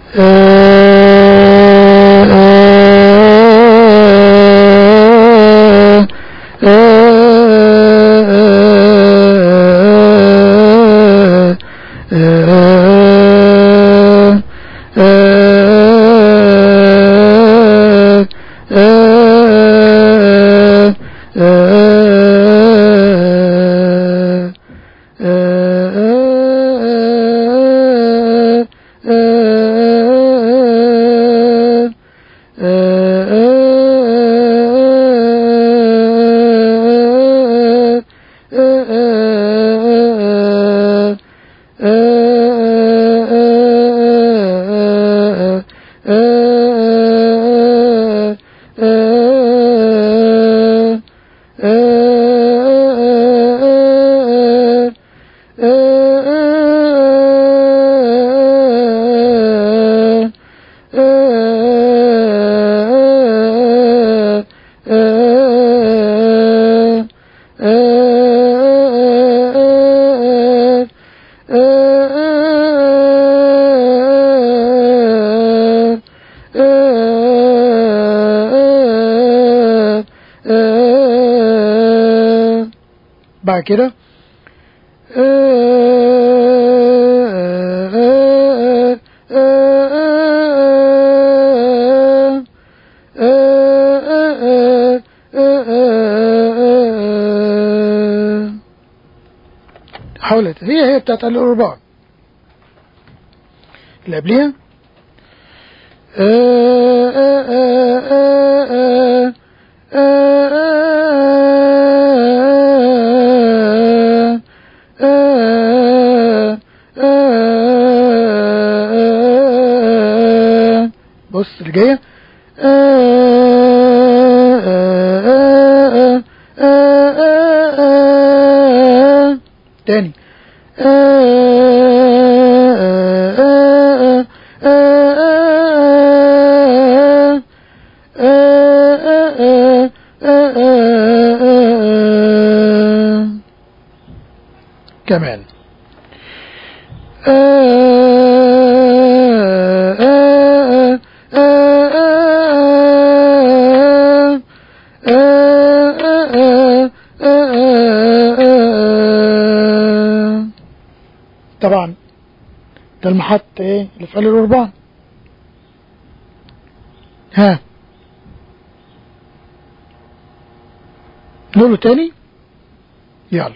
بعد كده حاولت هي هي بتاعت الأربعة اللي قبليها بص اللي جايه تاني كمان طبعا ده المحط ايه اللي في آل الأربعة ها نقوله تاني يلا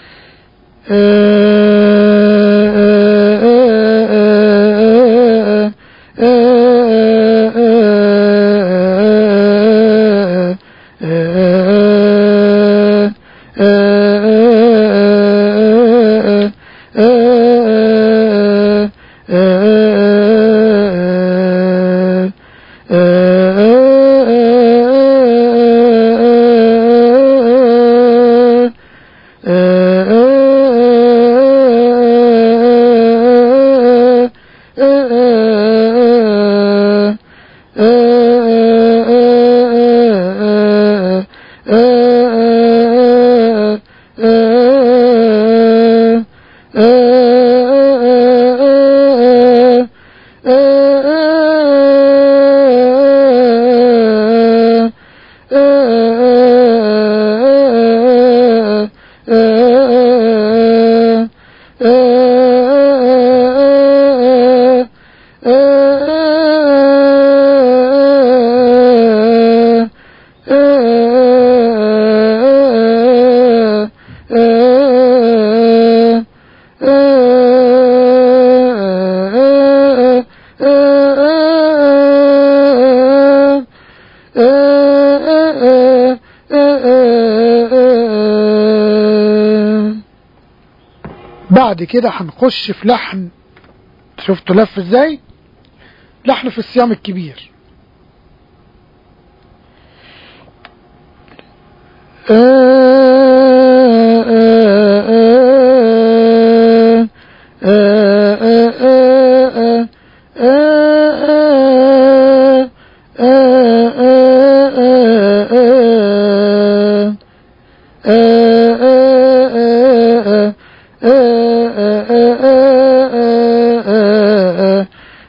بعد كده هنخش في لحن شفتوا لف ازاي لحن في الصيام الكبير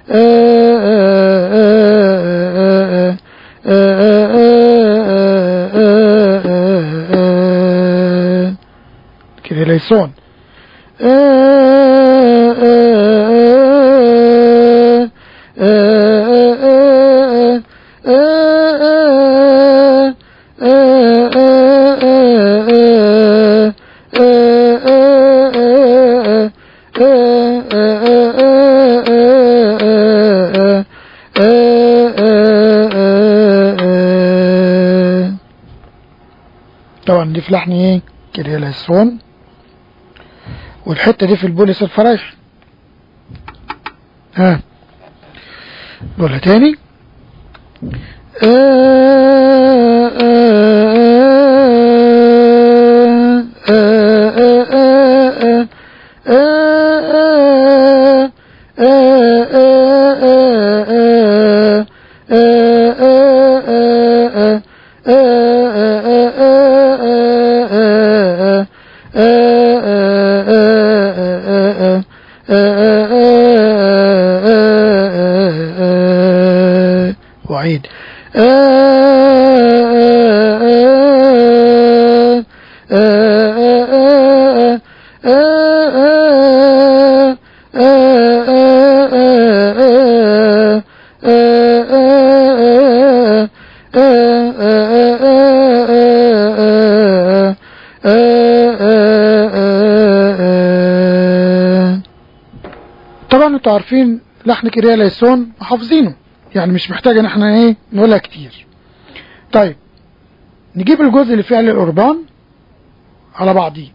كده ليسون طبعا دي في لحن ايه كده ليسون والحتة دي في البوليس الفرايح ها نقولها تاني وعيد طبعا انتوا عارفين لحن كريا ليسون حافظينه يعني مش محتاج ان احنا ايه نقولها كتير طيب نجيب الجزء اللي فيه عليه القربان على بعضيه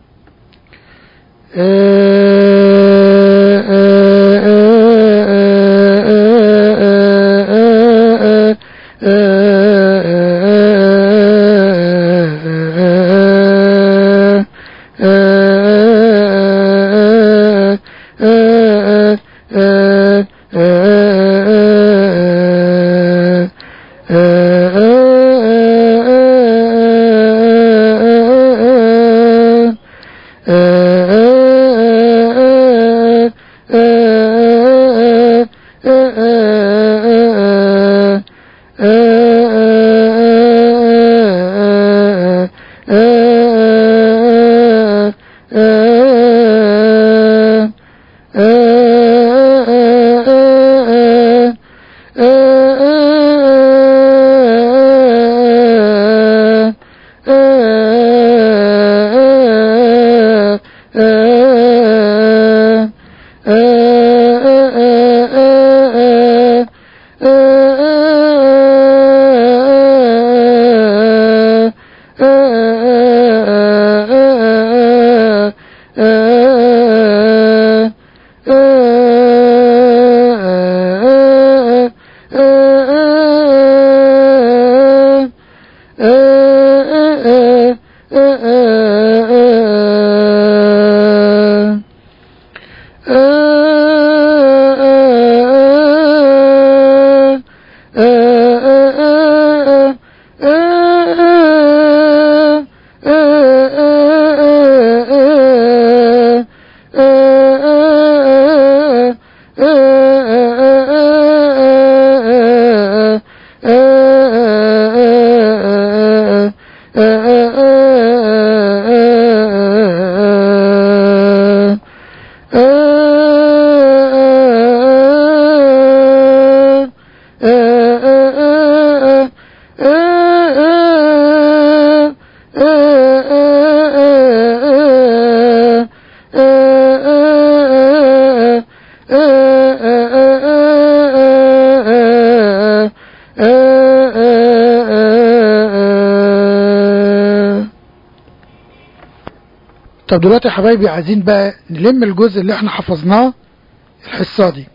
طب دلوقتي يا حبايبي عايزين بقى نلم الجزء اللي احنا حفظناه الحصة دي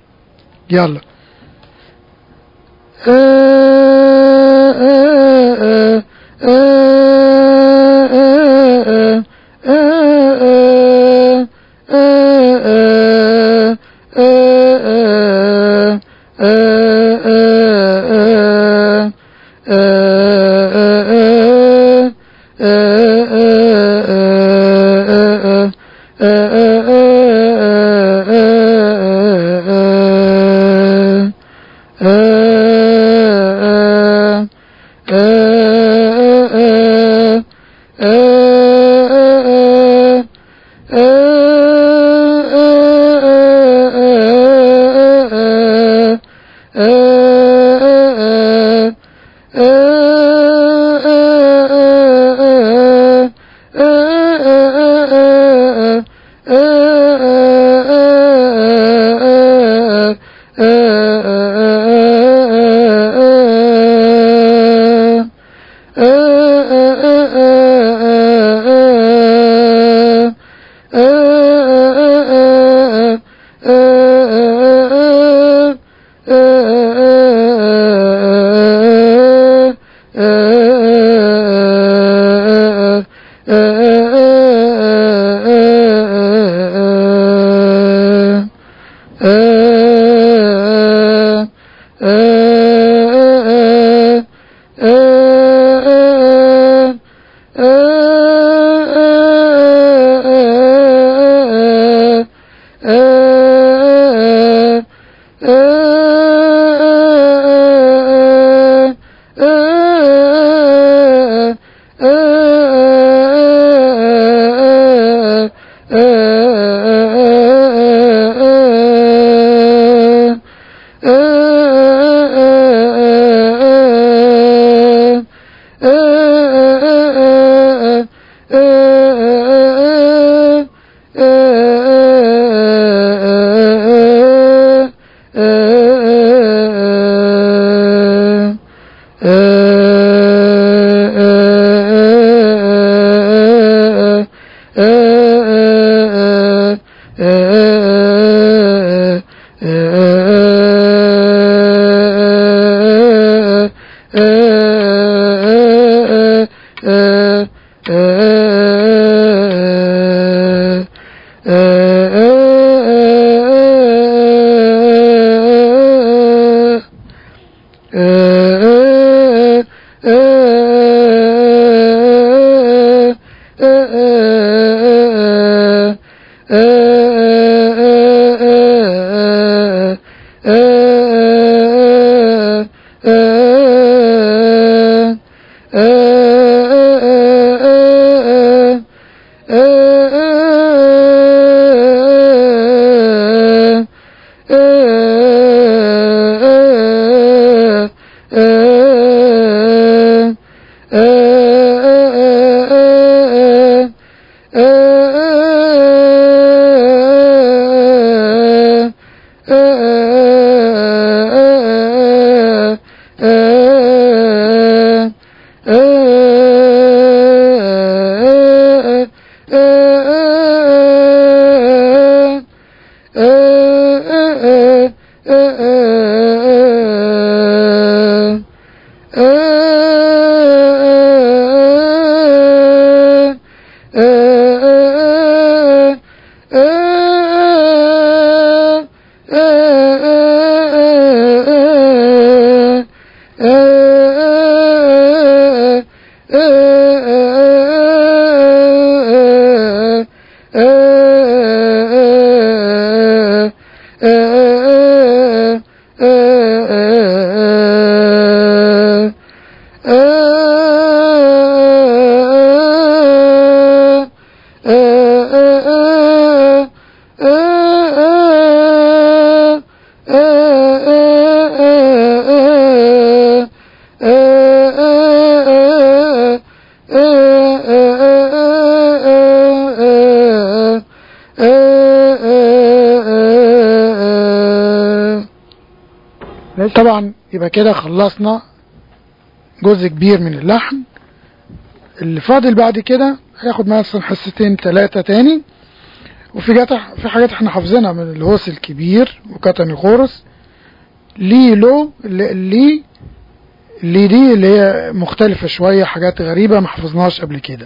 يلا طبعا يبقى كده خلصنا جزء كبير من اللحن اللي فاضل بعد كده هياخد مثلا حصتين ثلاثة تاني وفي جات في حاجات احنا حافظينها من الهوس الكبير وكتن الخورس لي لو لي لي لي دي اللي هي مختلفة شوية حاجات غريبة ما حفظناهاش قبل كده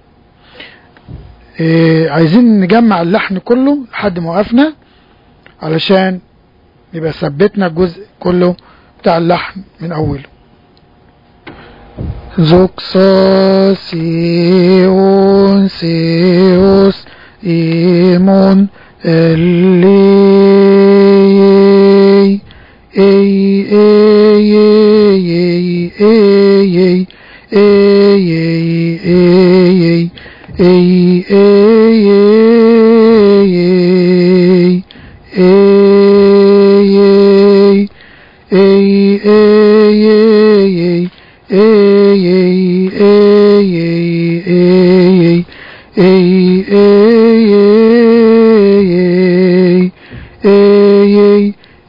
إيه عايزين نجمع اللحن كله لحد ما وقفنا علشان يبقى ثبتنا الجزء كله بتاع اللحن من اوله زوكسا سيون سيوس إيمون اللي اي اي اي اي اي اي اي اي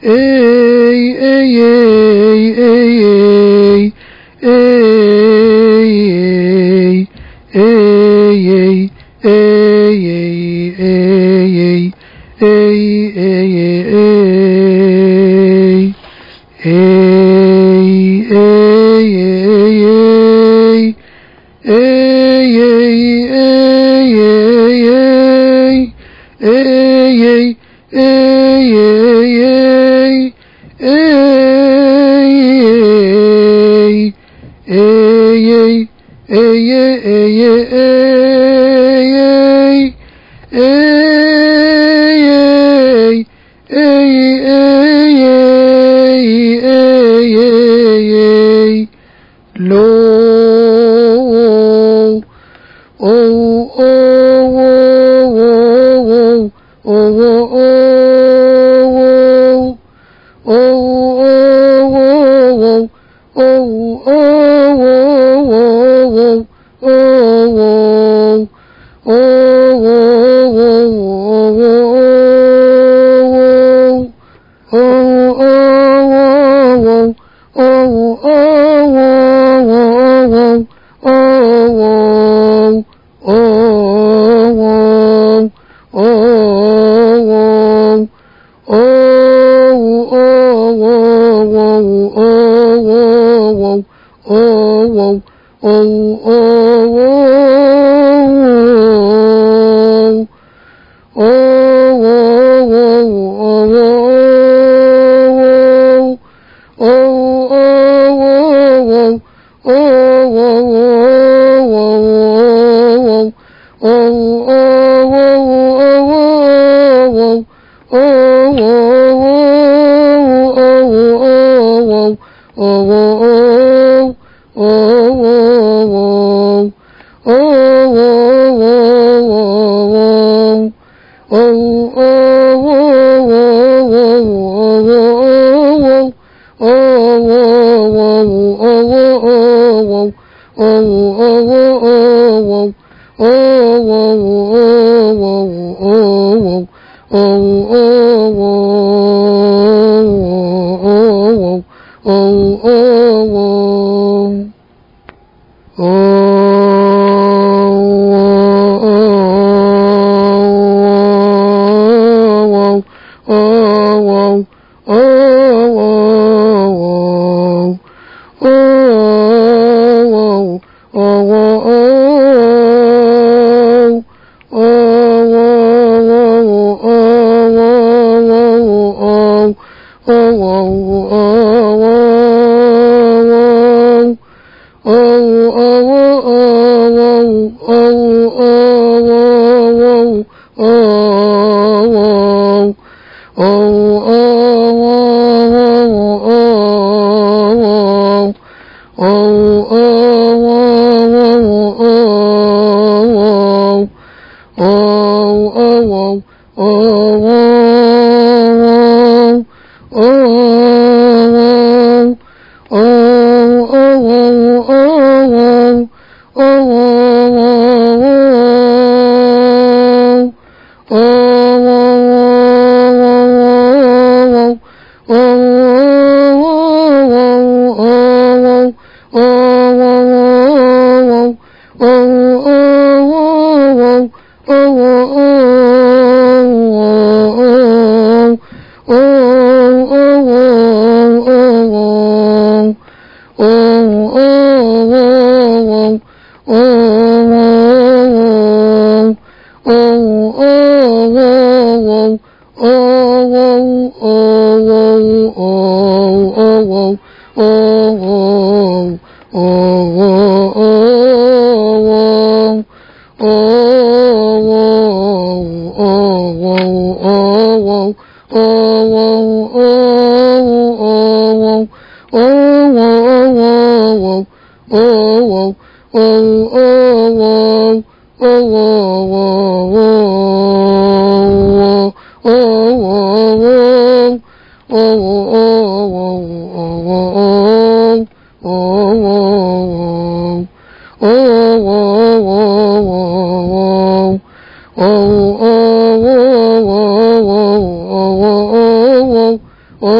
Ey, ey, ey, ey, ey, ey, ey, ey, ey, ey, ey, ey, ey, ey, ey, Low. Oh, oh, oh, oh, oh, oh, oh, oh, oh, oh, oh, oh,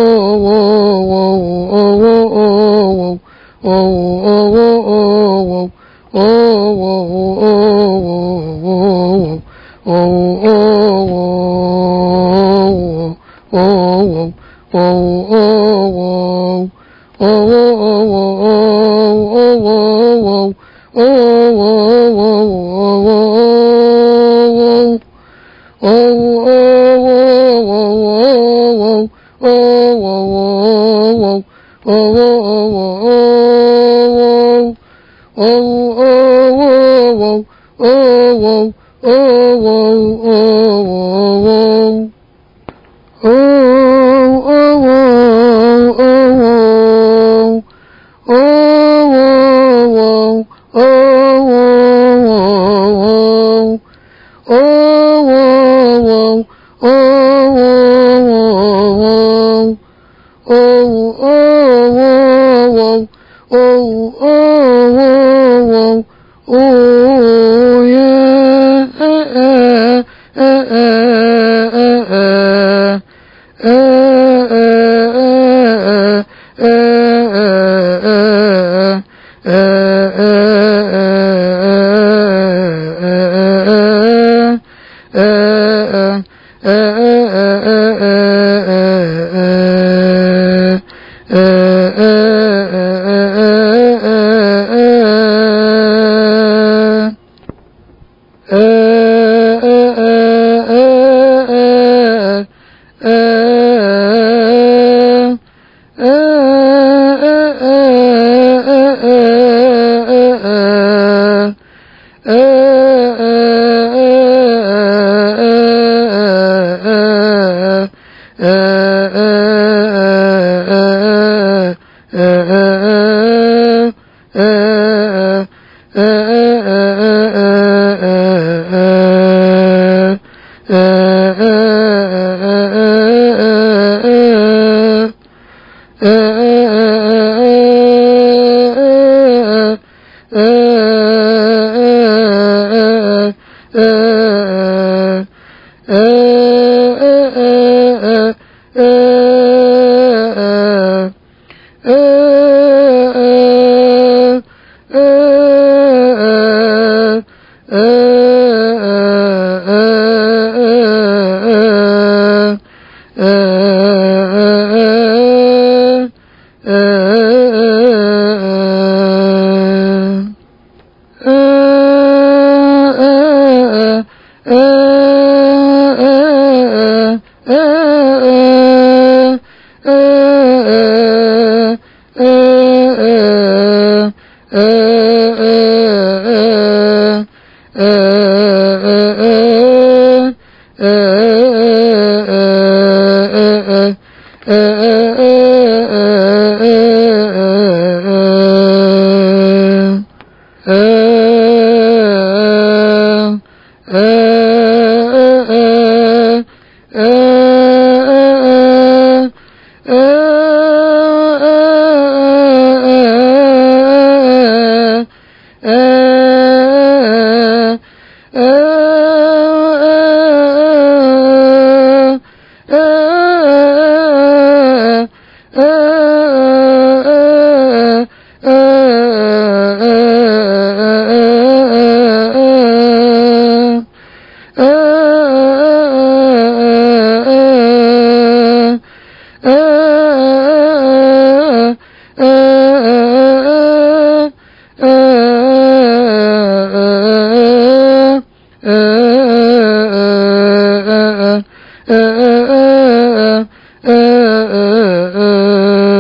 آه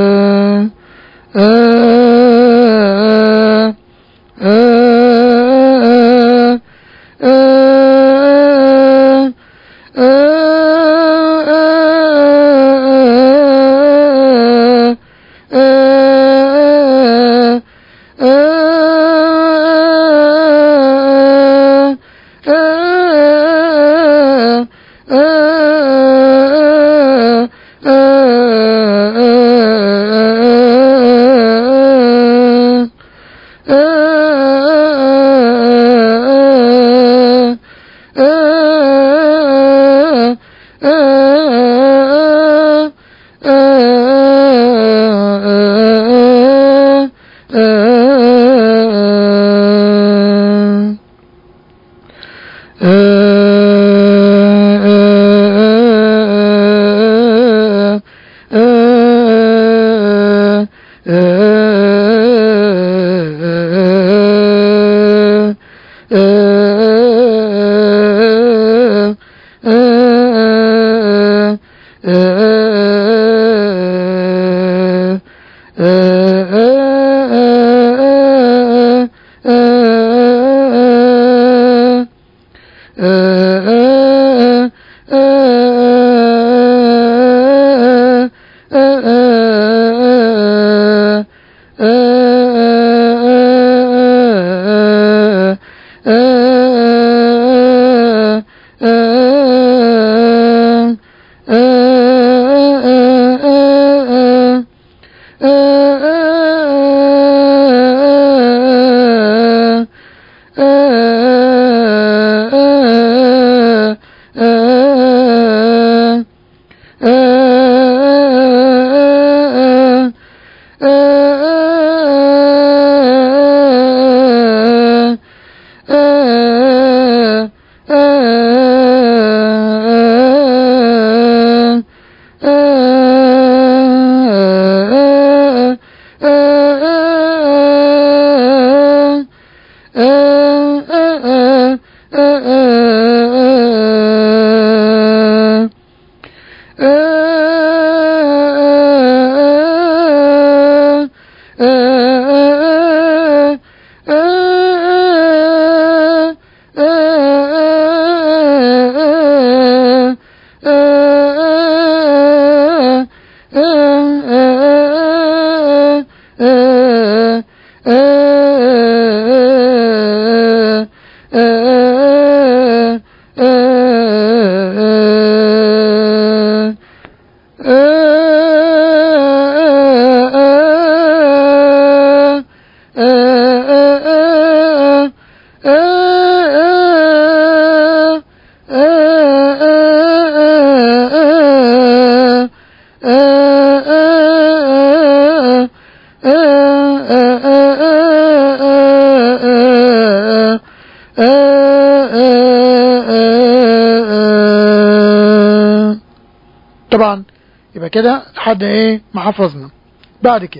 طبعا يبقى كده لحد ايه ما حفظنا بعد كده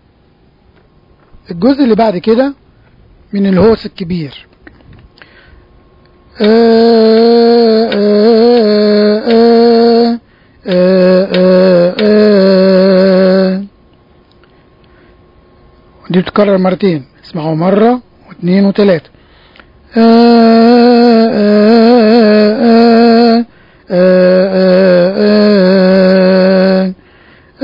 الجزء اللي بعد كده من الهوس الكبير آه، آه، آه، آه، آه، آه. دي بتتكرر مرتين اسمعوا مرة واثنين وثلاثة آه، آه، آه، آه، آه، آه،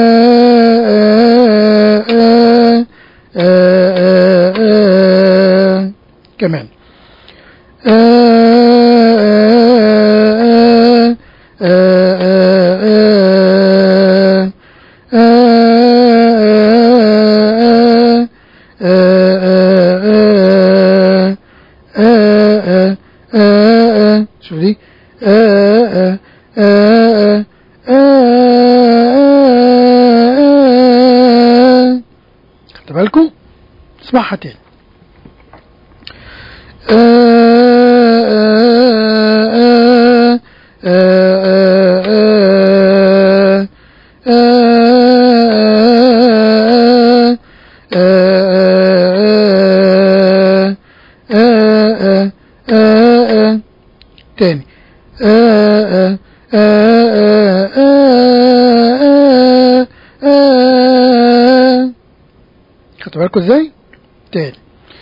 آه، آه، آه، آه، كمان آه، آه، آه، آه، شوف دي خدت بالكم اسمعها تاني تاني خدتوا بالكم ازاي؟ تاني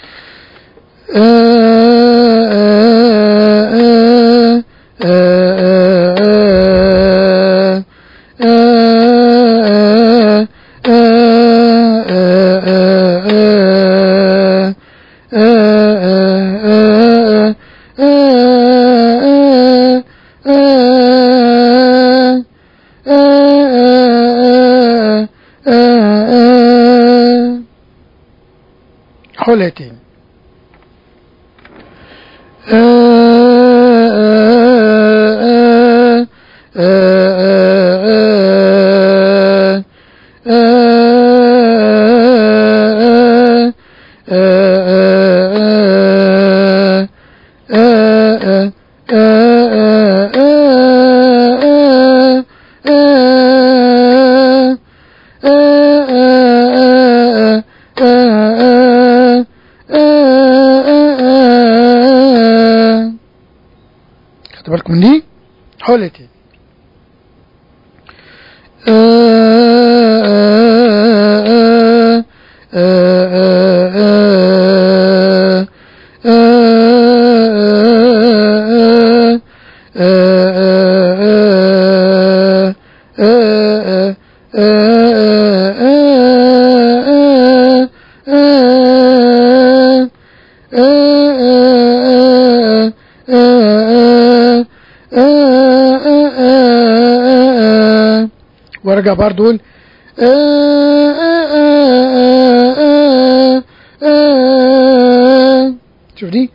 حولها تاني خدت بالكم من دي حولها تاني وارجع برضه اقول شوف دي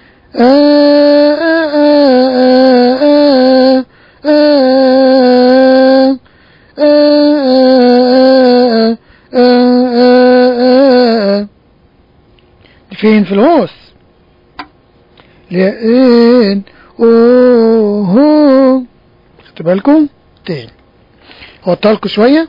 دي فين في الهوس لان اوه خدتوا بالكم تاني هوطها لكم شويه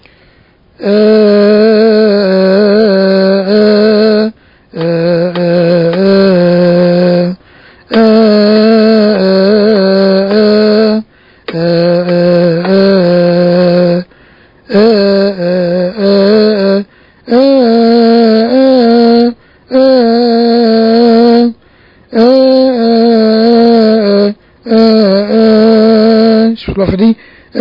شوف الوقفه دي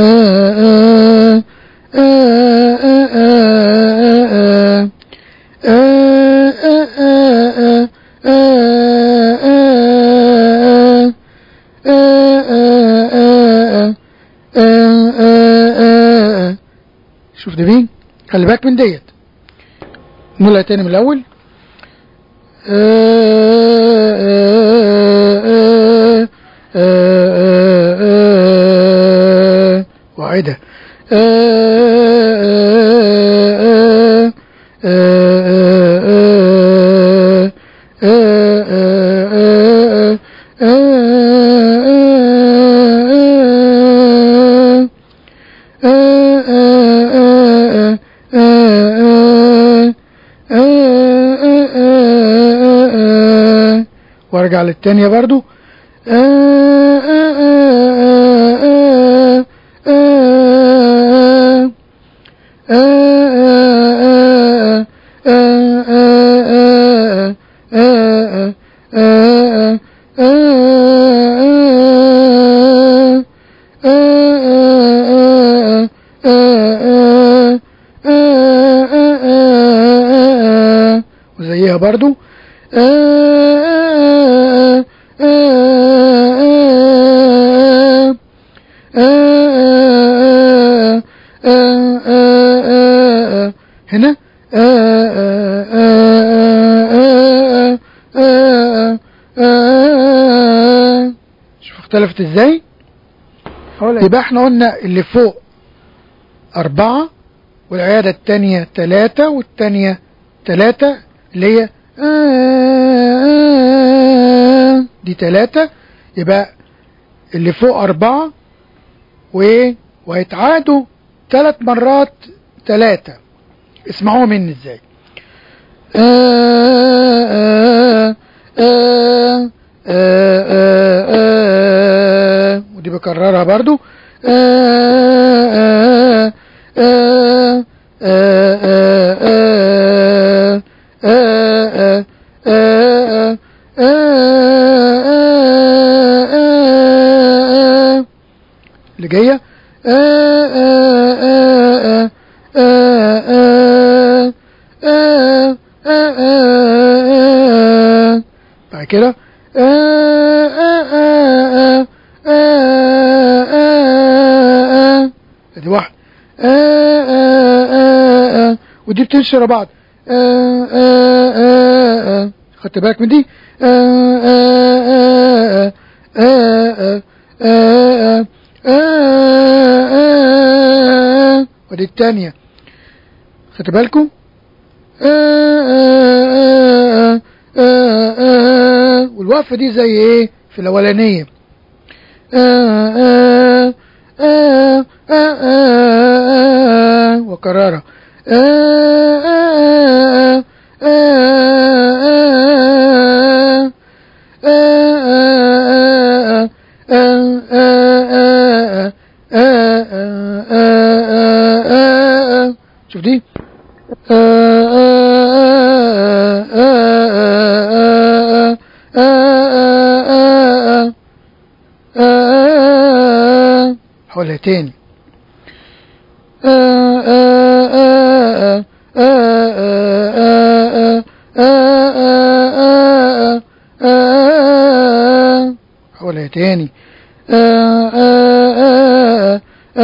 شوف دي مين خلي بالك من ديت نقولها تاني من الاول واعدها وارجع للتانية برضو وزيها برضو هنا شوف اختلفت ازاي يبقى احنا قلنا اللي فوق أربعة والعيادة التانية تلاتة والتانية تلاتة اللي هي دي تلاتة يبقى اللي فوق أربعة وإيه وهيتعادوا تلات مرات تلاتة اسمعوها مني ازاي ودي بكررها برضو اللي جايه بعد كده ادي واحد ودي بتمشي ورا بعض خدت بالك من دي ودي التانية خدت بالكم والوقفة دي زي ايه في الاولانية وكررها شوف دي آه، آه، آه، آه، آه، آه، آه، آه. حولها تاني آه، آه، آه، آه، آه، آه، آه، آه، آه. حولها تاني آه، آه، آه، آه،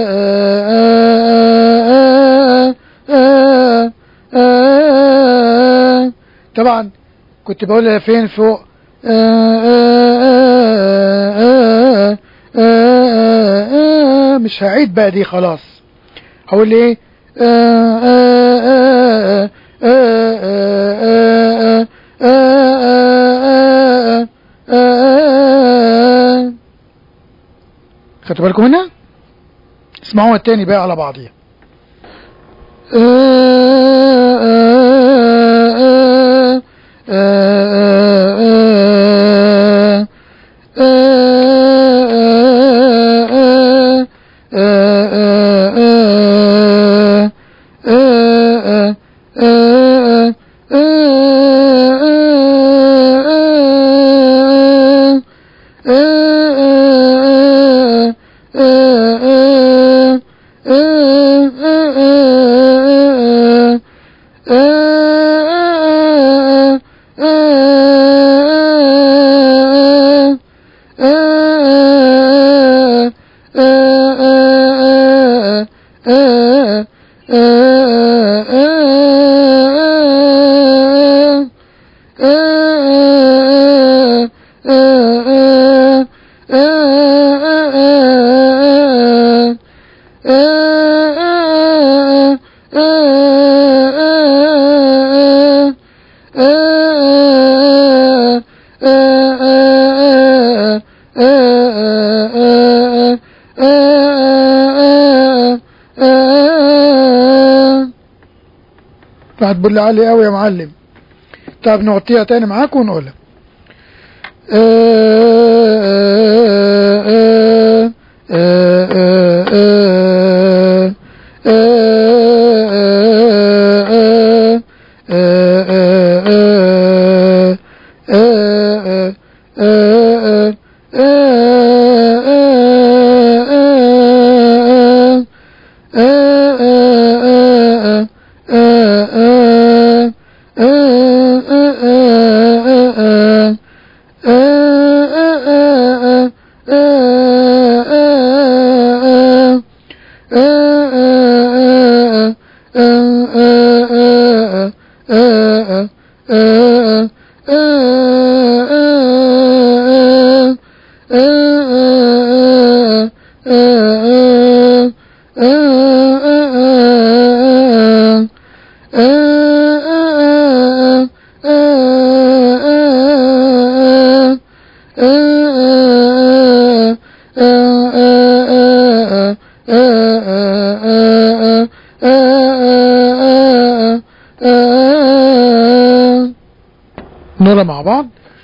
آه، آه، آه. طبعا كنت بقولها فين فوق آه، آه، آه، آه، آه، آه. مش هعيد بقى دي خلاص هقول ايه آه، آه، آه، آه، آه، آه، آه، آه، آه. خدتوا بالكم منها اسمعوها التاني بقى على بعضيها هتبل علي قوي يا معلم طب نغطيها تاني معاكم ونقولها نقولها مع بعض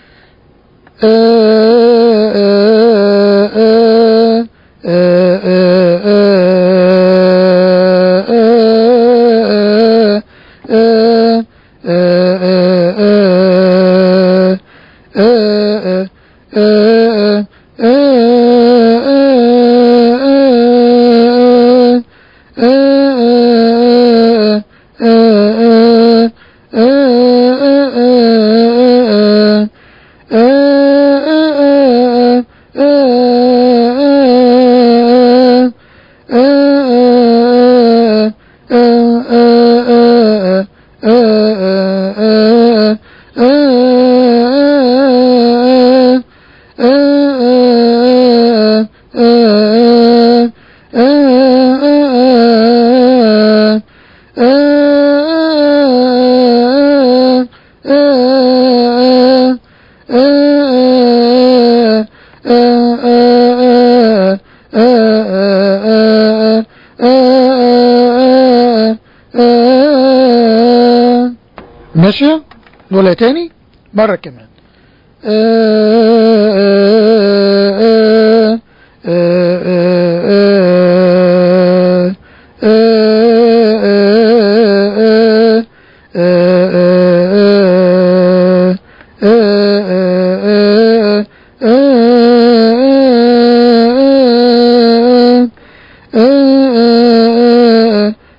ماشية نقولها تاني مرة كمان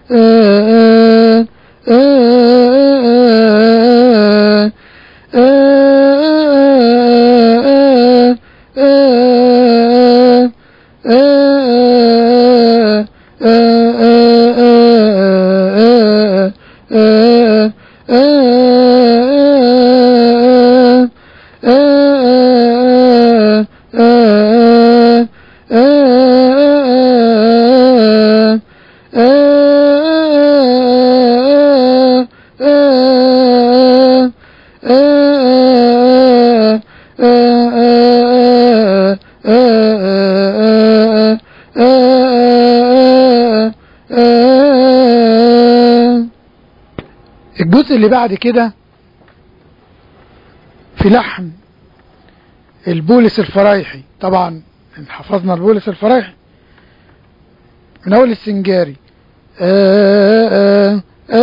الجزء اللي بعد كده في لحن البولس الفرايحي طبعا إن حفظنا البولس الفرايحي من اول السنجاري آآ آآ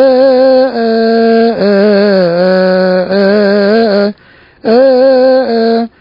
آآ آآ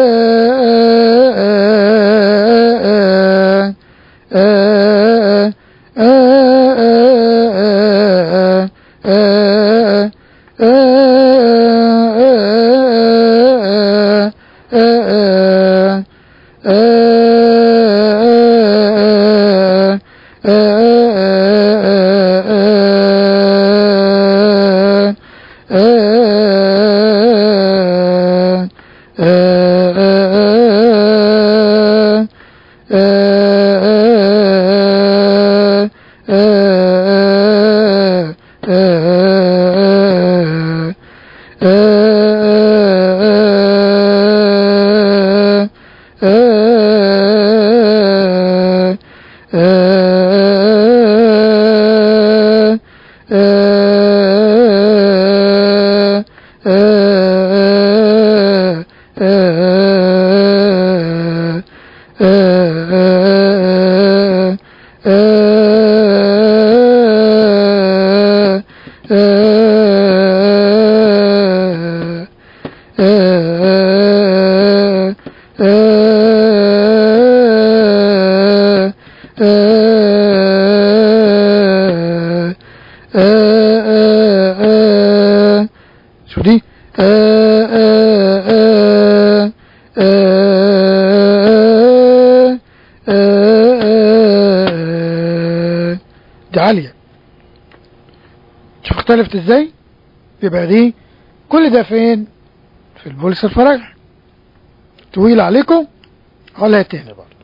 شو دي دي عالية شوف اختلفت ازاي يبقى دي كل ده فين في البوليس الفراغ طويل عليكم ولا تاني برضه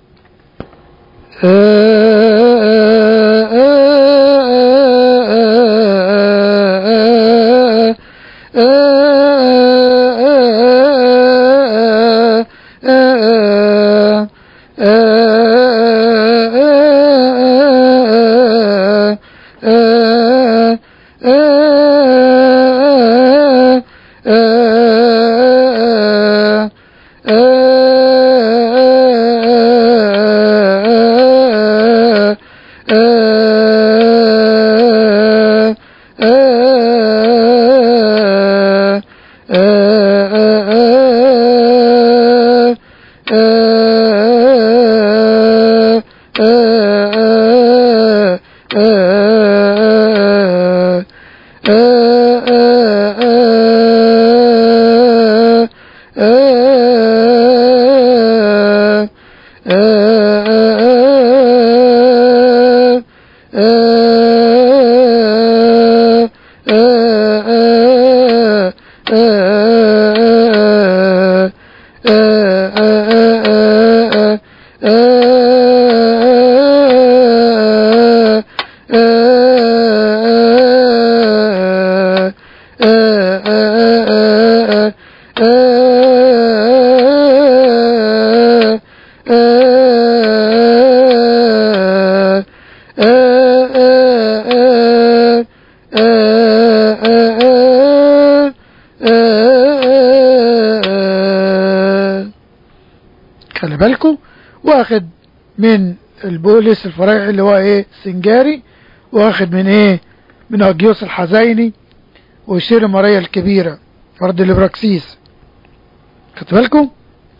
خلي بالكم واخد من البوليس الفراعي اللي هو ايه سنجاري واخد من ايه من اجيوس الحزيني وشير ماريا الكبيرة فرد الابراكسيس خدت بالكم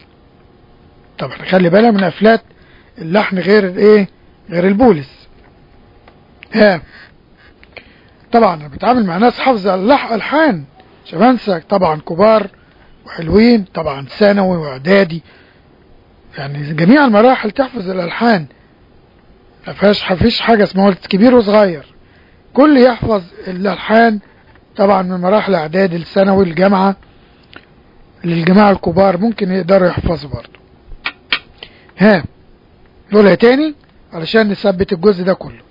طبعا خلي بالك من افلات اللحن غير الايه غير البوليس ها طبعا انا بتعامل مع ناس حافظة اللح الحان مش بنسى طبعا كبار وحلوين طبعا ثانوي واعدادي يعني جميع المراحل تحفظ الالحان ما فيهاش فيش حاجة اسمها ولد كبير وصغير كل يحفظ الالحان طبعا من مراحل اعدادي الثانوي الجامعة للجماعة الكبار ممكن يقدروا يحفظوا برضه ها نقولها تاني علشان نثبت الجزء ده كله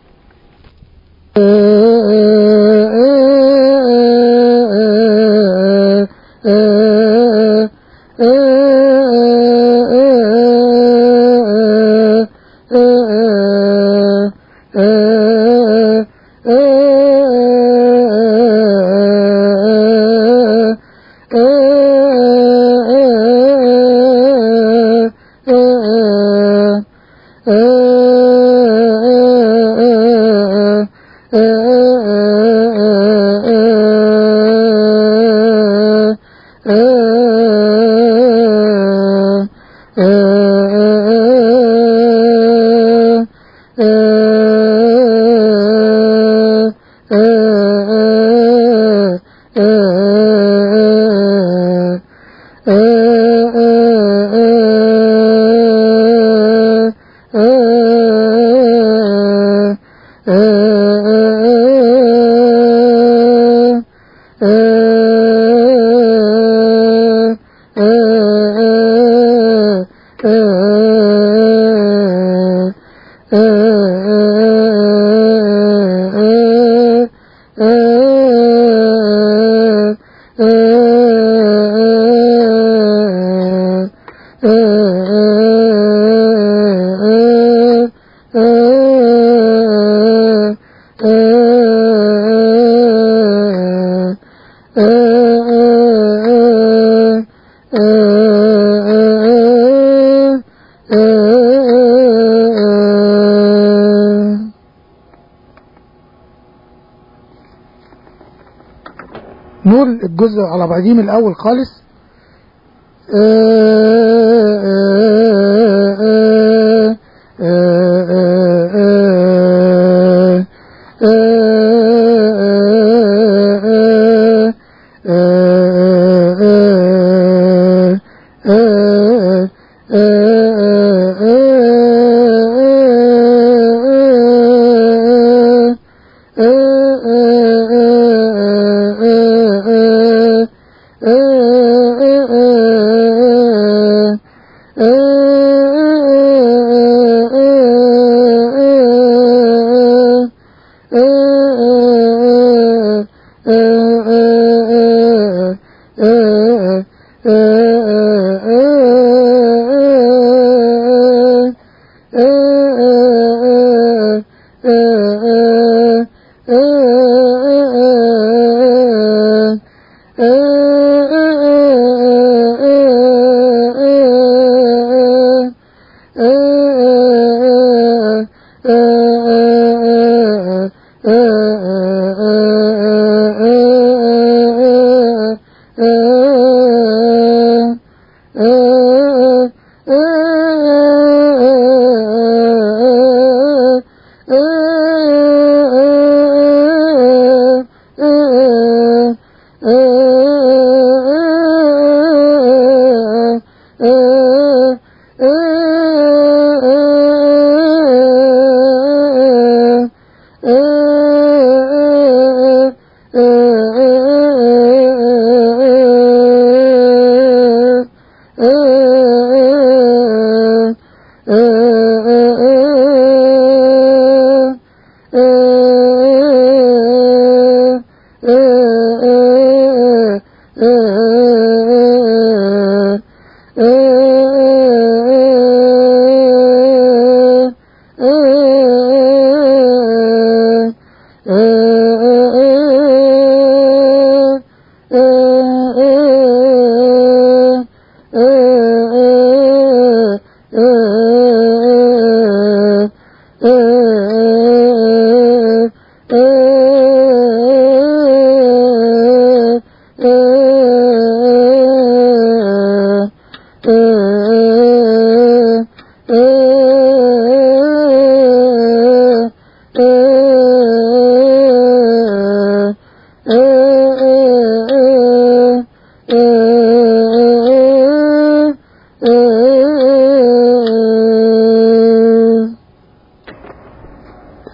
نقول الجزء على بعضيه من الأول خالص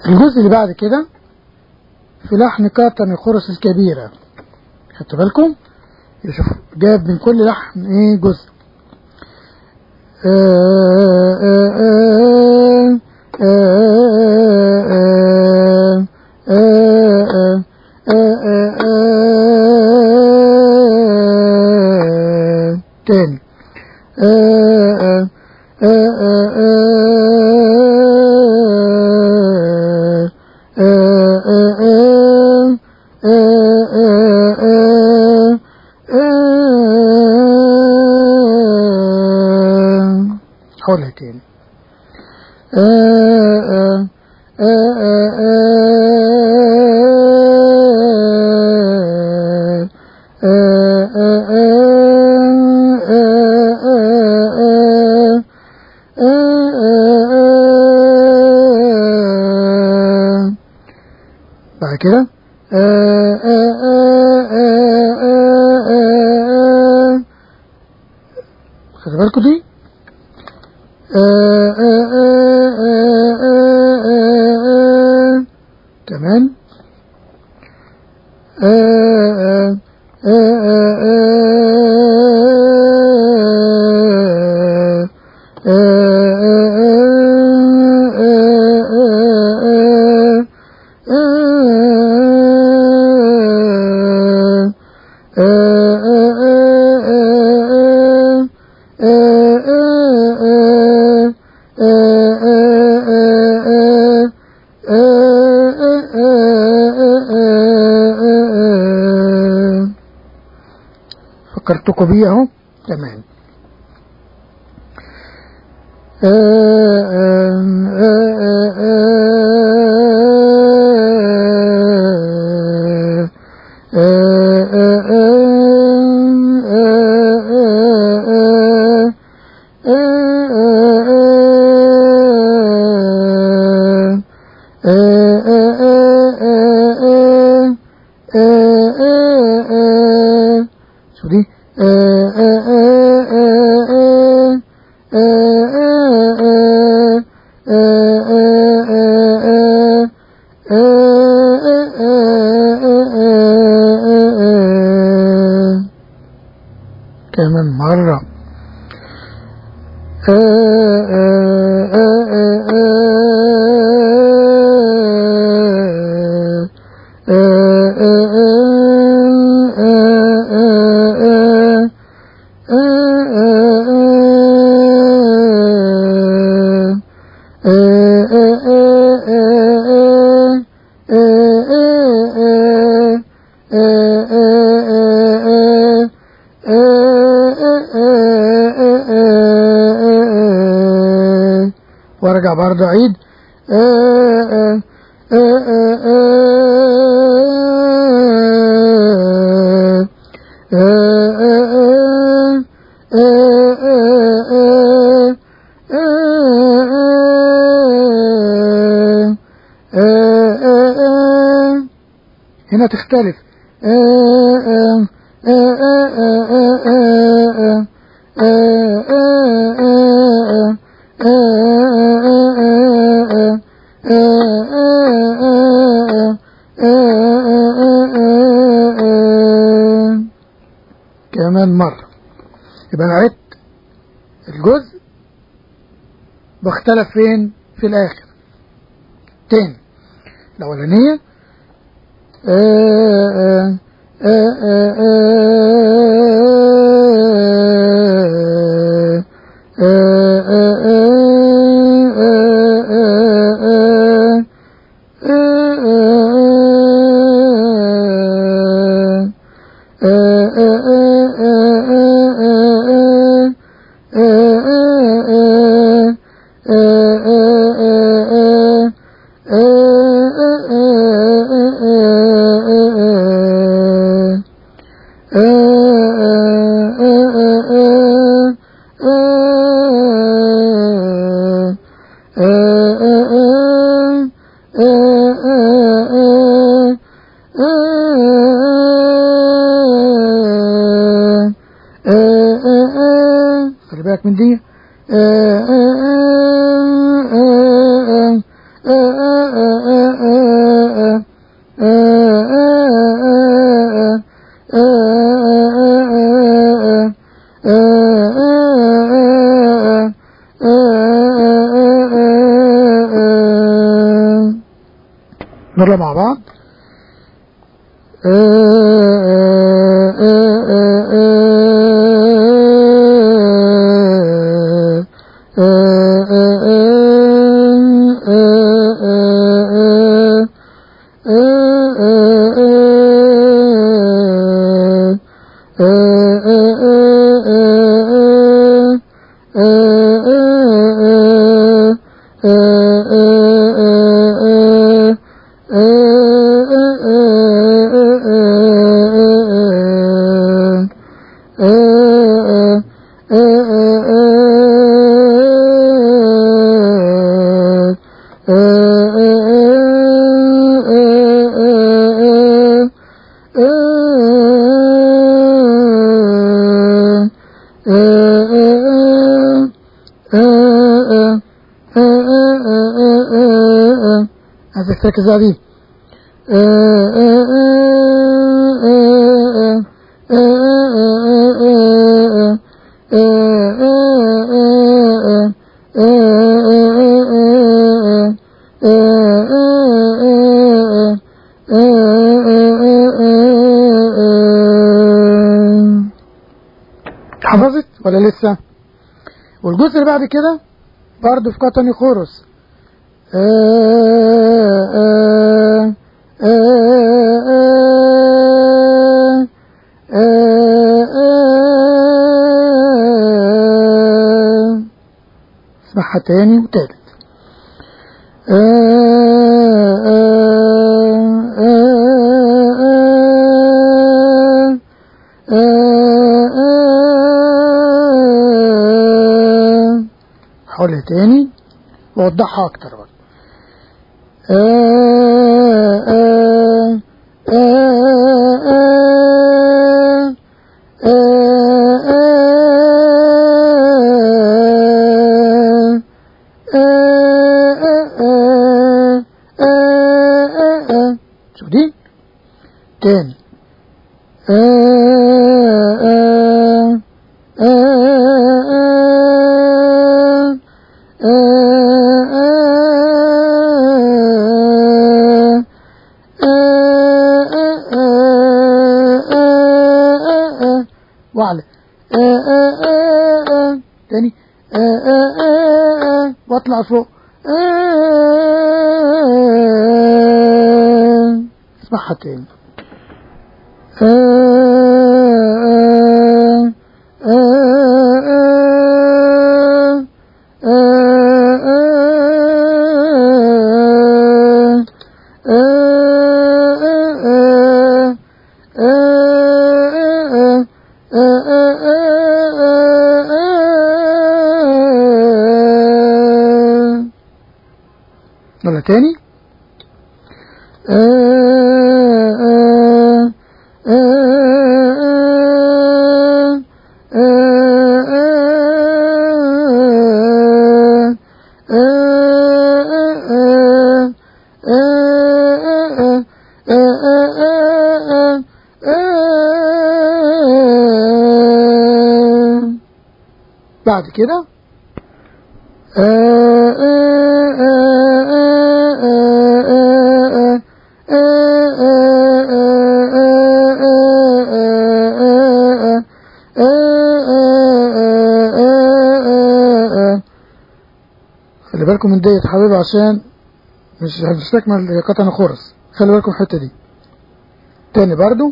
الجزء اللي بعد كده في لحن كاتن الخرس الكبيرة خدتوا بالكم يشوف جاب من كل لحن ايه جزء آه آه آه آه آه آه آه تاني آه آه حولها تاني بعد كده خدوا بالكم دي كمان فكرتكم بيه اهو تمام شو دي كمان مرة وارجع برضه اعيد هنا تختلف كمان مرة يبقى أنا عدت الجزء باختلف فين في الآخر تاني الأولانية خلي بالك من دي آه آه آه آه آه آه آه نقولها مع بعض عايزك تركز على دي حفظت ولا لسه والجزء اللي بعد كده برضه في قطني خورس اسمعها تاني وتالت حولها تاني ووضحها اكتر برضه شوف دي تاني وعلى تاني واطلع فوق اسمعها تاني مرة تاني بعد كده خلي بالكم من ديت حبيبي عشان مش هنستكمل قطن خرس خلي بالكم الحته دي تاني برضو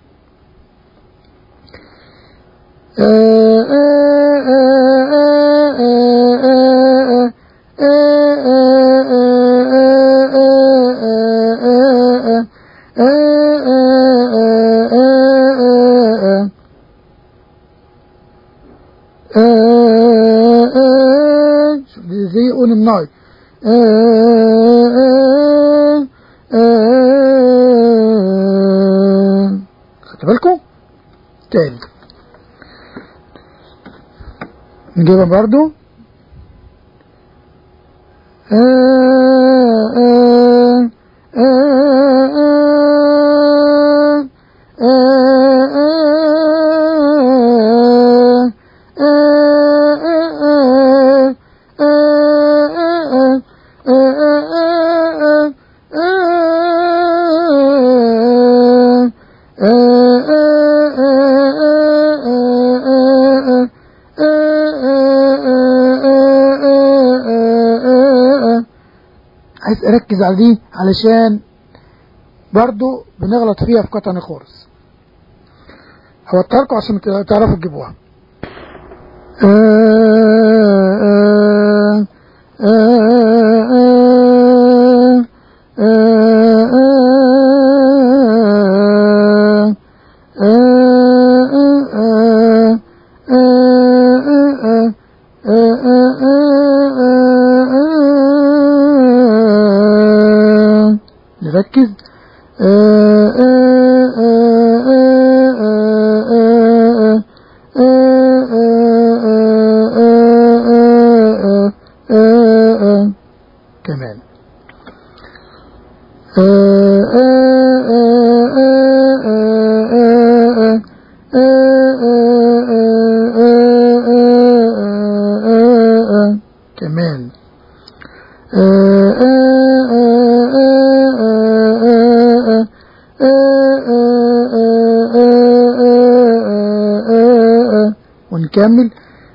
شوف دي زي اون الناي خدت بالكم تاني نجيبها برضو عايز اركز على دي علشان برضو بنغلط فيها في قطن خورس هوتركم عشان تعرفوا تجيبوها نركز كمان كمان ونكمل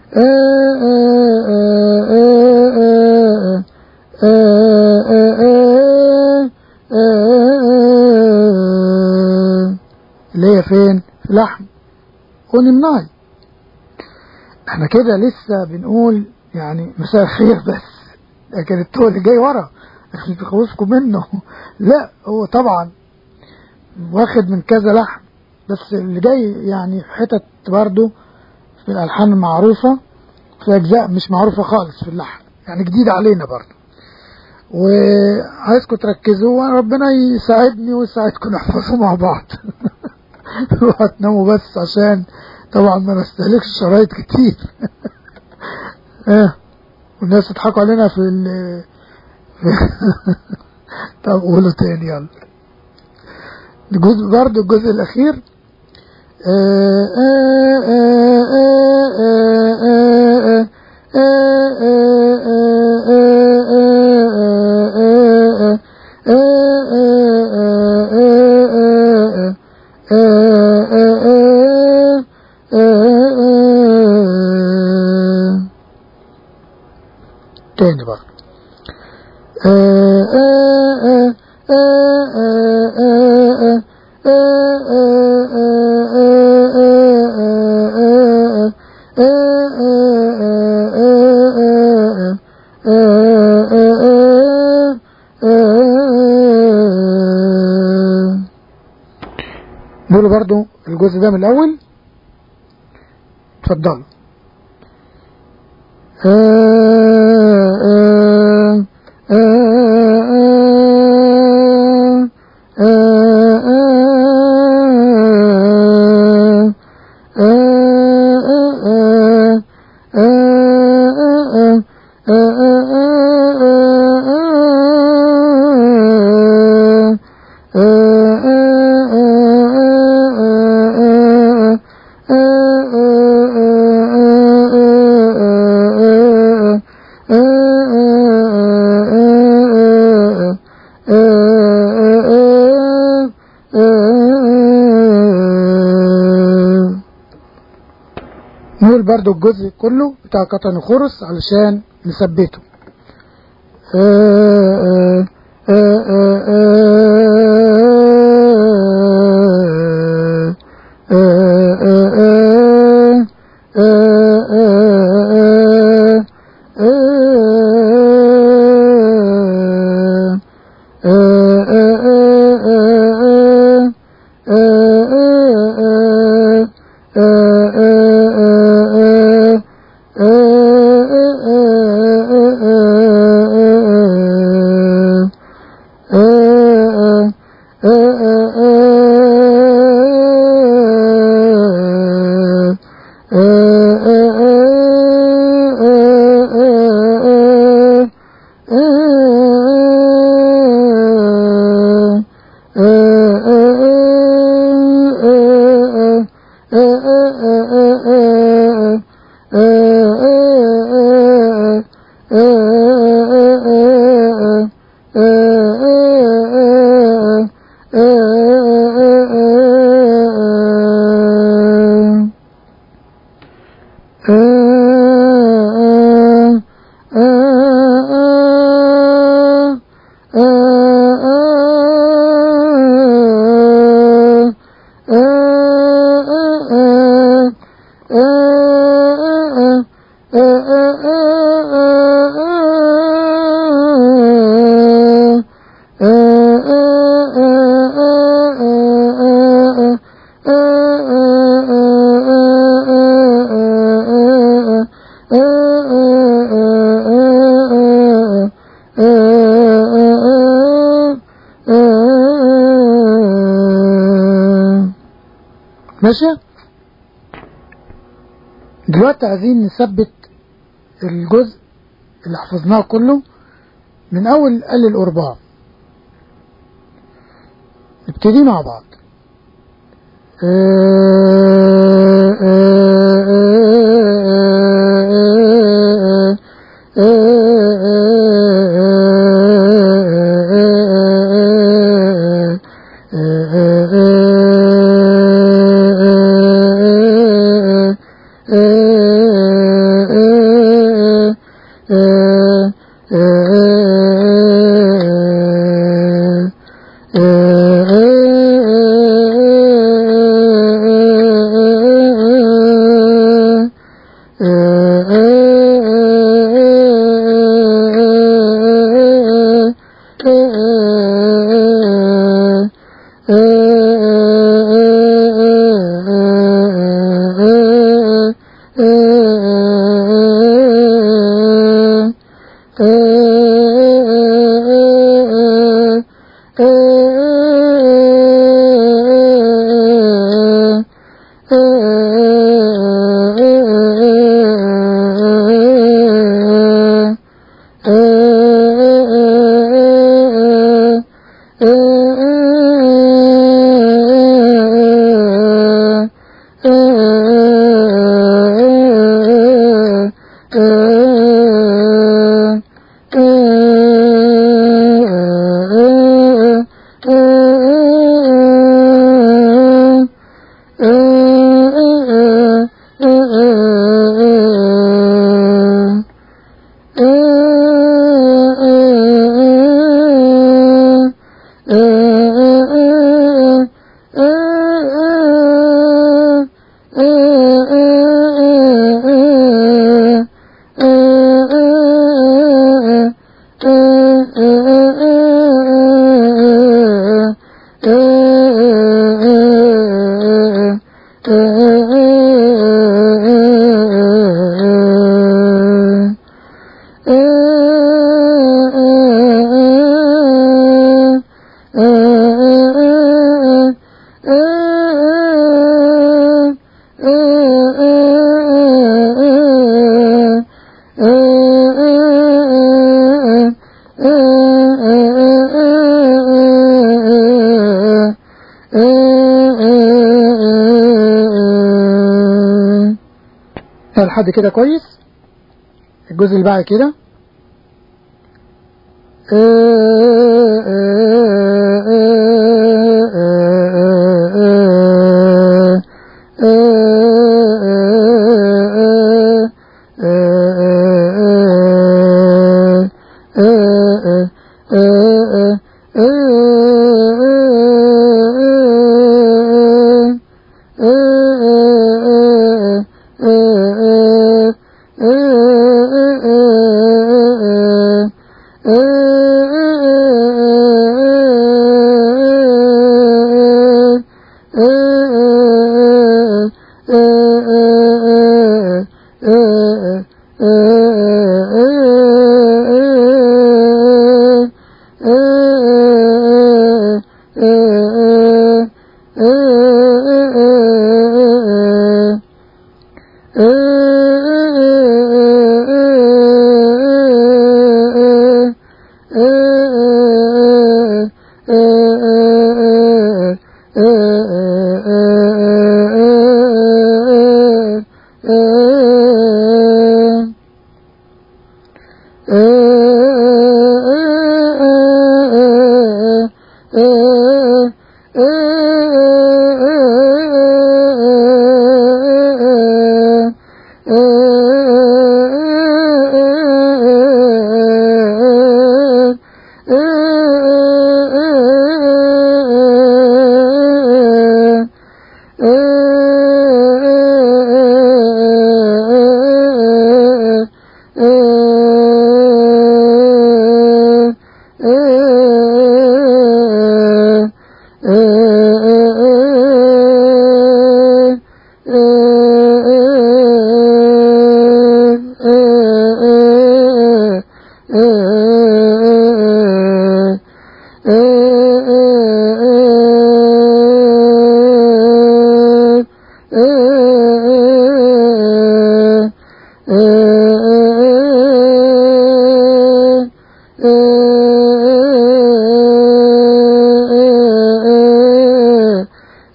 اللي هي فين في لحم ونمناي احنا كده لسه بنقول يعني مساء الخير بس لكن التوه اللي جاي ورا عشان تخوفكم منه لا هو طبعا واخد من كذا لحن بس اللي جاي يعني في حتت برضه في الألحان المعروفة في أجزاء مش معروفة خالص في اللحن يعني جديد علينا برضه وعايزكم تركزوا وربنا يساعدني ويساعدكم نحفظوا مع بعض وهتناموا بس عشان طبعا ما نستهلكش شرايط كتير اه والناس تضحكوا علينا في ال طب قولوا تاني يلا الجزء برضه الجزء الأخير تاني بقى نقول برضو الجزء ده من الأول اتفضلوا نقول برضو الجزء كله بتاع قطن خرس علشان نثبته ماشي دلوقتي عايزين نثبت الجزء اللي حفظناه كله من اول ال الاربعة نبتدي مع بعض لحد كده كويس الجزء اللي بعد كده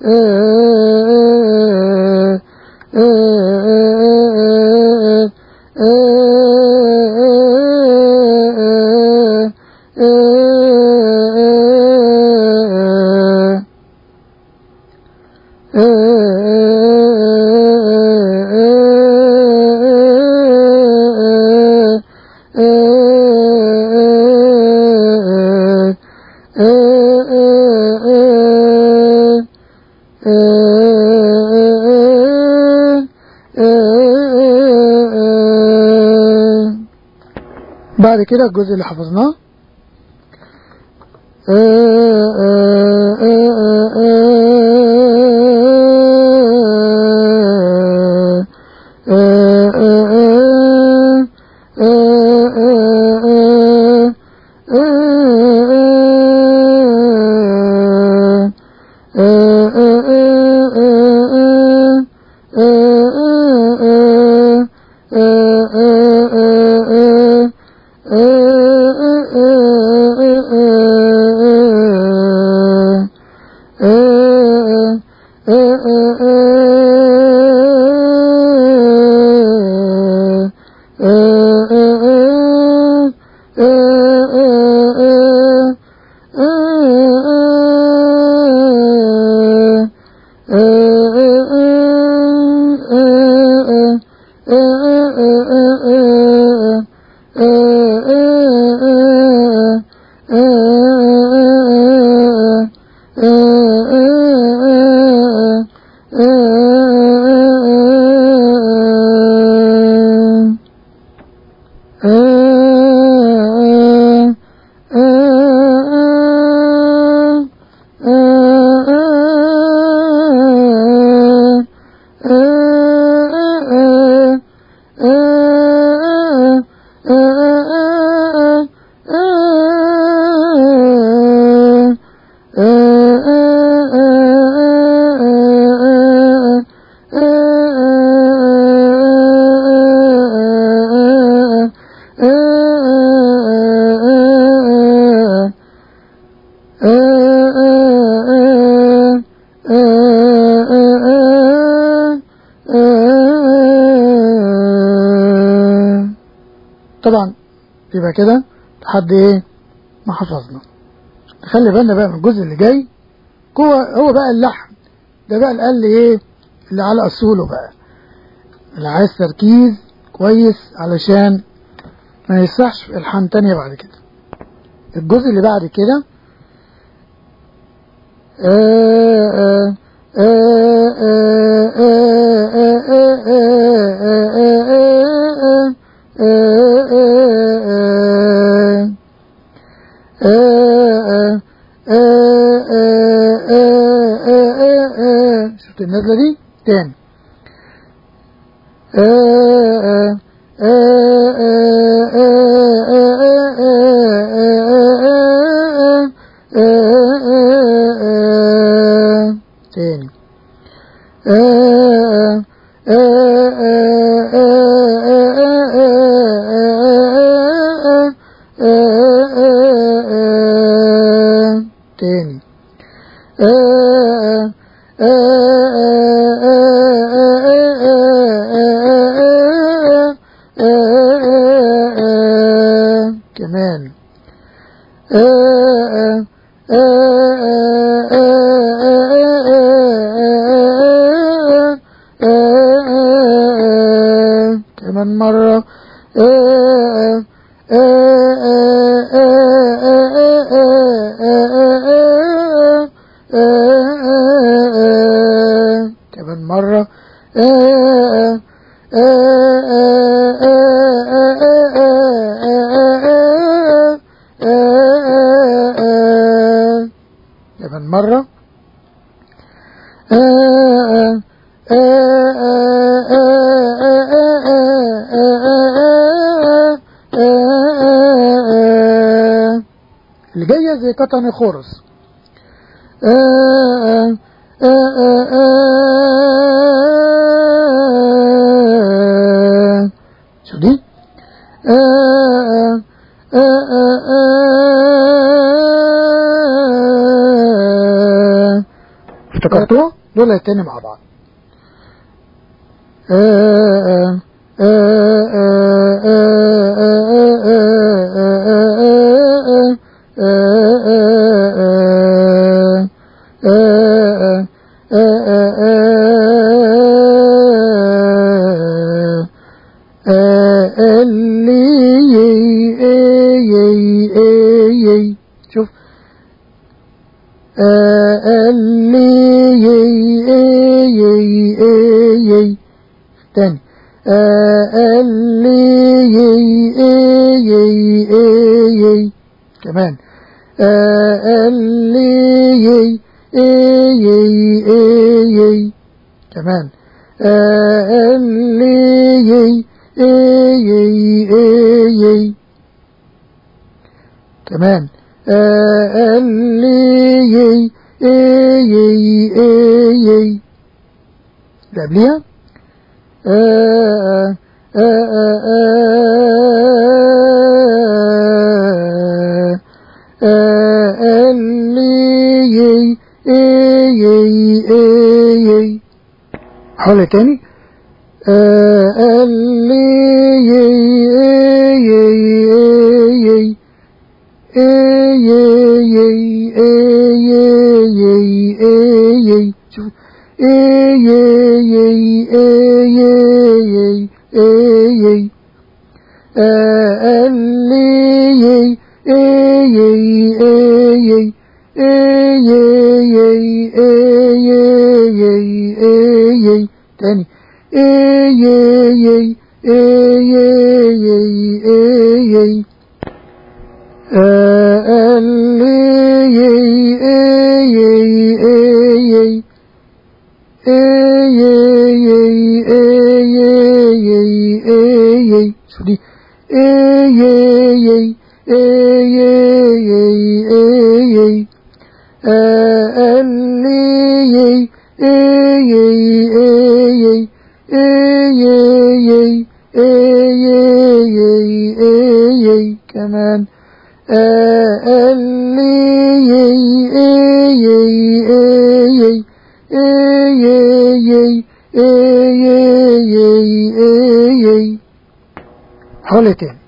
بعد كده الجزء اللي حفظناه طبعا يبقى كده لحد ايه ما حفظنا خلي بالنا بقى من الجزء اللي جاي هو هو بقى اللحن ده بقى اللي قال لي ايه اللي على اصوله بقى اللي عايز تركيز كويس علشان ما يصحش في الحان تانية بعد كده الجزء اللي بعد كده آآ آآ شفت النزلة دي تاني تاني تاني كمان كمان مرة كمان مرة كمان مرة اللي جاية زي قطن خورس شو دي افتكرتوه دول تاني مع بعض آه شوف تاني كمان كمان كمان اللي قبليها حول تاني شوف تاني شو دي كمان حول تاني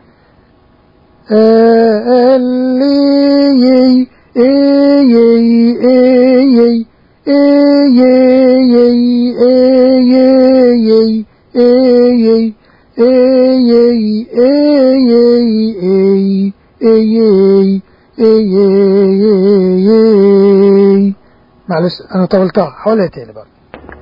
معلش انا طولتها حولها تاني بقى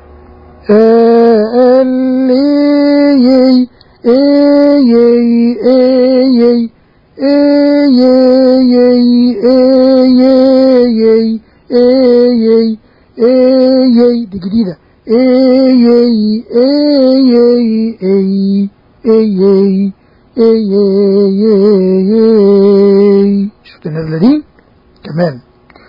دي جديدة شفت النازلة دي كمان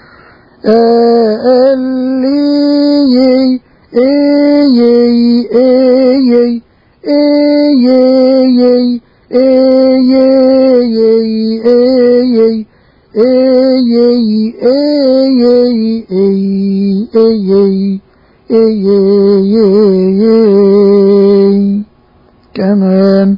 كمان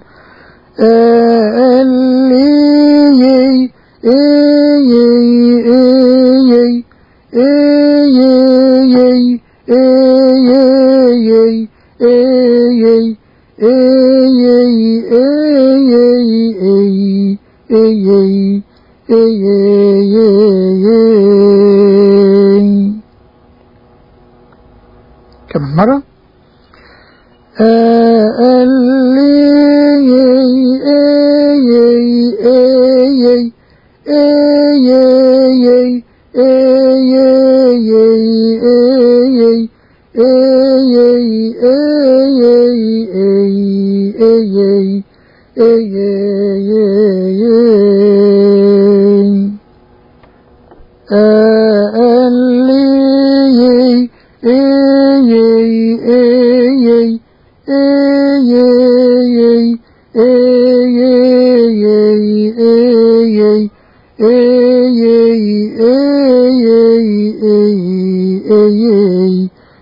كمان مرة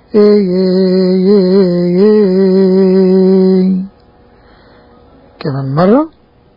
كمان مرة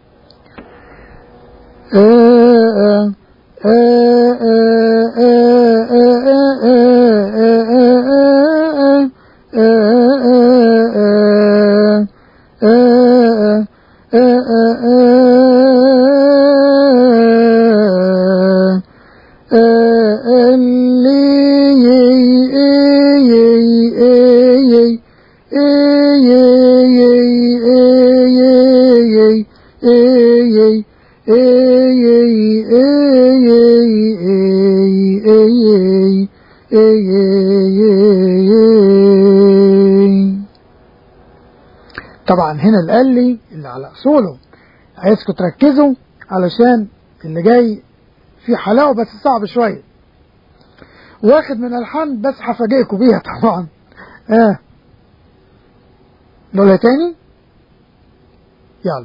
طبعا هنا القلي اللي على اصوله عايزكم تركزوا علشان اللي جاي في حلاوه بس صعب شويه واخد من الحان بس هفاجئكم بيها طبعا اه نقولها تاني يلا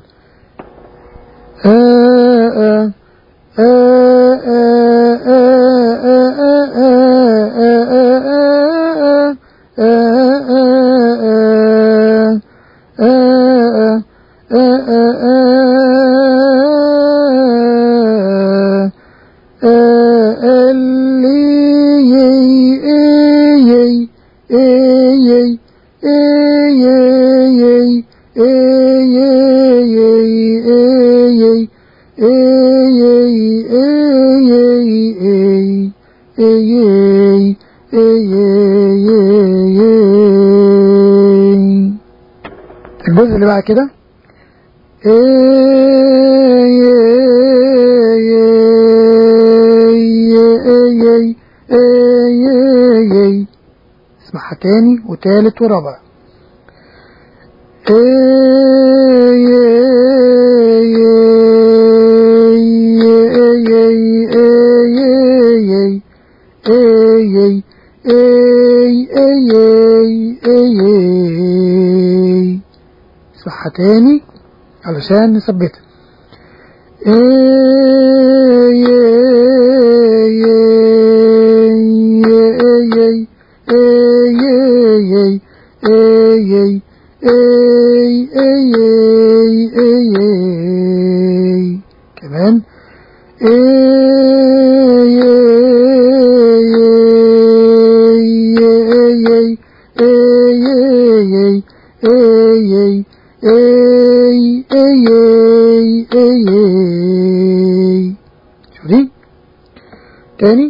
آه آه آه الجزء اللي بعد كده اسمعها تاني وتالت ورابع اسمعها تاني علشان نثبتها كمان شو دي تاني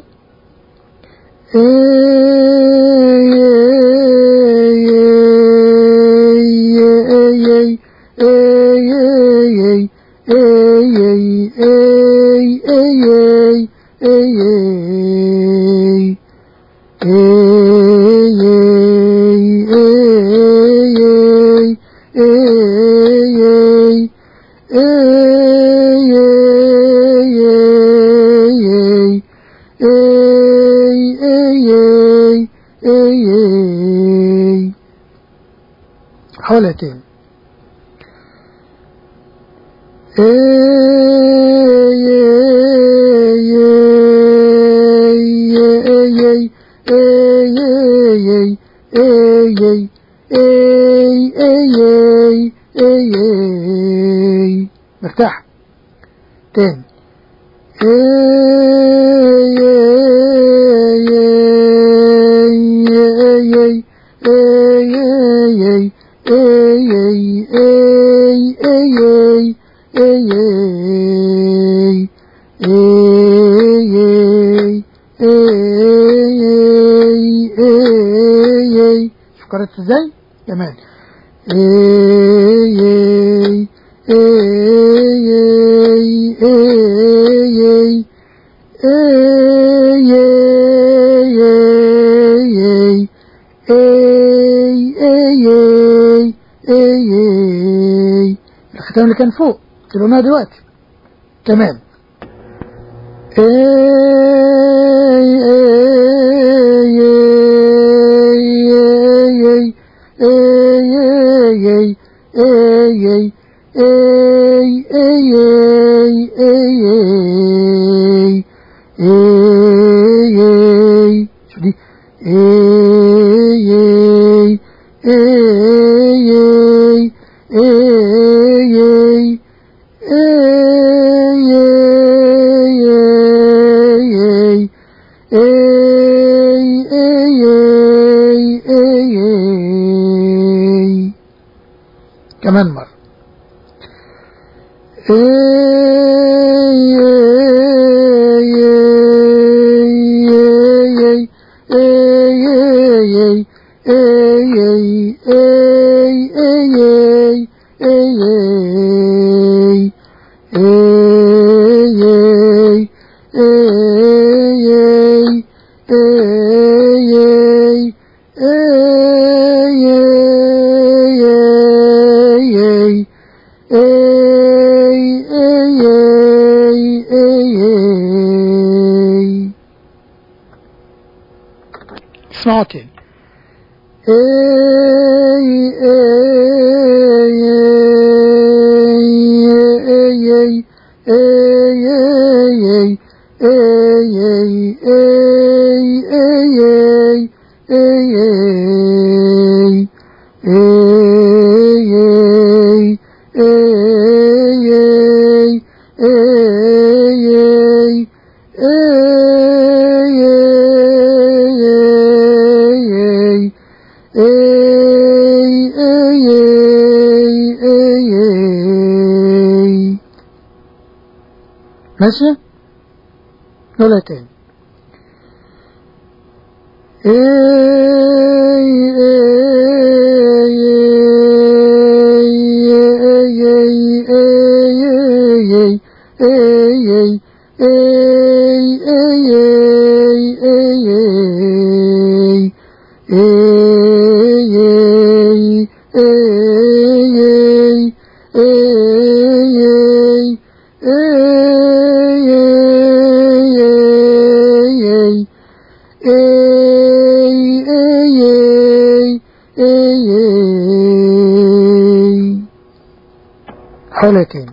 حولها تاني مرتاح تاني فكرت ازاي؟ تمام الختام اللي كان فوق تلونها دلوقتي تمام شو دي اي اي اي كمان مرة اسمعوا تاني ماشي ولا تاني حالتين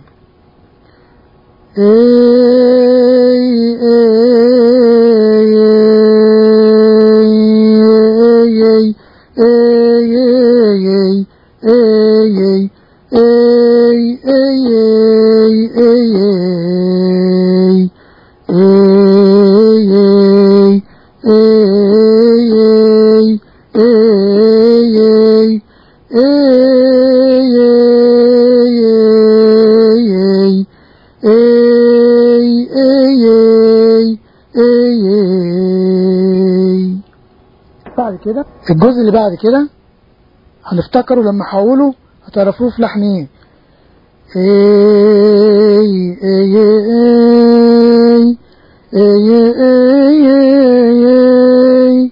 بعد كده الجزء اللي بعد كده هنفتكره لما احوله هتعرفوه في لحن ايه اي اي اي اي اي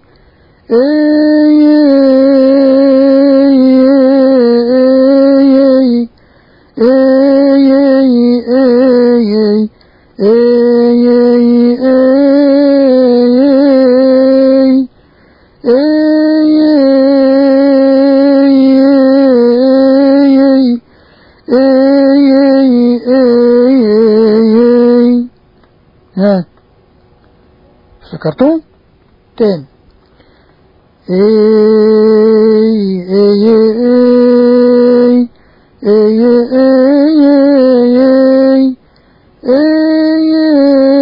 ها افتكرتوه تاني اي اي اي اي اي اي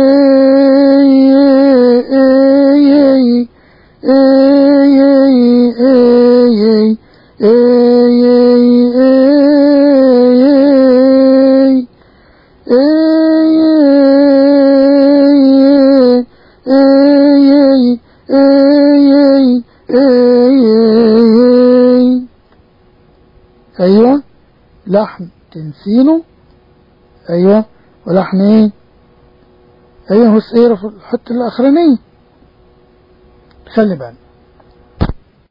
ايوه لحن تنسينه ايوه ولحن ايه ايوه هسيره في الحته الاخرانيه خلي بالك